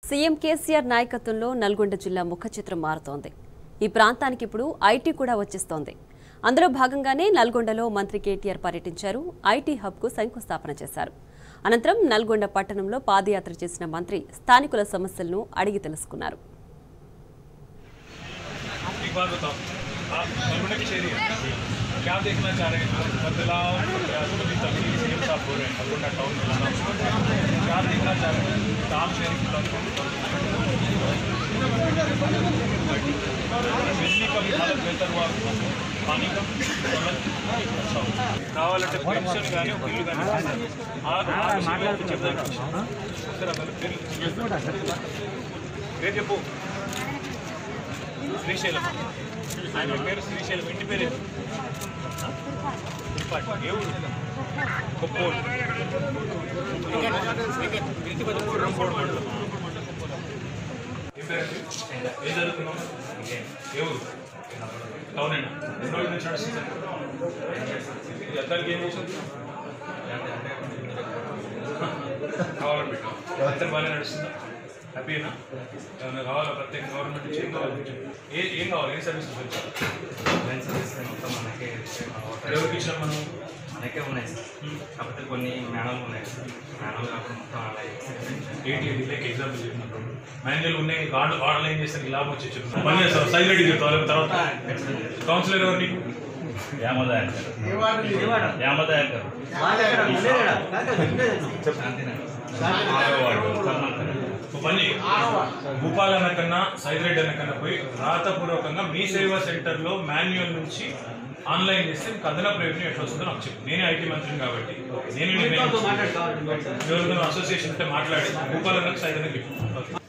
CM KCR నాయకత్వంలో నల్గొండ జిల్లా ముఖ చిత్రం మారుతోంది ఈ ప్రాంతానికి ఇప్పుడు ఐటీ కూడా వచ్చేస్తోంది అందులో భాగంగానే నల్గొండలో మంత్రి కేటీఆర్ పర్యటించారు ఐటీ హబ్కు శంకుస్థాపన చేశారు అనంతరం నల్గొండ పట్టణంలో పాదయాత్ర చేసిన మంత్రి స్థానికుల సమస్యలను అడిగి తెలుసుకున్నారు एक बात बताओ आप नलगुंडा की शहरी है क्या देखना चाह रहे हैं बदलाव प्रयासों की तकलीफ सीएम साहब बोल रहे हैं नलगुंडा टाउन में लाना क्या देखना चाह रहे हैं काम शहर की बात बिजली का भी हालत बेहतर हुआ पानी का हालत अच्छा हुआ కావాలంటే పెన్షన్ కానీ ఒక ఇల్లు కానీ మాట్లాడుతూ చెప్తాను సరే అసలు పేరు పేరు చెప్పు శ్రీశైలం ఆయన పేరు శ్రీశైలం ఇంటి పేరు ఏంటి? తిరుపతి. ఏ ఊరు కొప్పోలు రంపోడు మండలం. ఏం పేరు అండి? ఏం చదువుకున్నావు ఏ ఊరు టౌన్ అండి ఎన్ని రోజుల నుంచి నడుస్తుంది ఇది అద్దాలకి ఏం చేసావు కావాలని పెట్టాం ఎంత బాగా నడుస్తుందా హ్యాపీనా ఏమైనా కావాలా ప్రత్యేక గవర్నమెంట్ నుంచి ఏం కావాలి ఏ ఏం కావాలి ఏ సర్వీసెస్ వచ్చారు ఆన్లైన్ సర్వీస్ మొత్తం మనకే ఎవరికి ఇచ్చినాం మనం మనకే ఉన్నాయి సార్ కాకపోతే కొన్ని మేనల్ ఉన్నాయి సార్ మేనల్ కాకుండా మొత్తం ఆన్లైన్ ఏంటి లేక ఎగ్జాంపుల్ చెప్పినప్పుడు మాన్యువల్ ఉన్నాయి కార్డు ఆన్లైన్ చేస్తే లాభం వచ్చి చెప్పిన పని చేస్తాం సైజ్ రెడీ చెప్తాం తర్వాత కౌన్సిలర్ ఎవరు నీకు ఒక పని భూపాల్ అన్న కన్నా సైద్రెడ్డి అన్న కన్నా పోయి రాతపూర్వకంగా మీ సేవా సెంటర్లో మాన్యువల్ నుంచి ఆన్లైన్ చేస్తే మీకు అదనపు రెవెన్యూ ఎట్లా వస్తుందో నాకు చెప్పు నేనే ఐటీ మంత్రిని కాబట్టి నేను ఎవరికైనా అసోసియేషన్ ఉంటే మాట్లాడి భూపాల్ అన్నకు సైద్రెడ్డి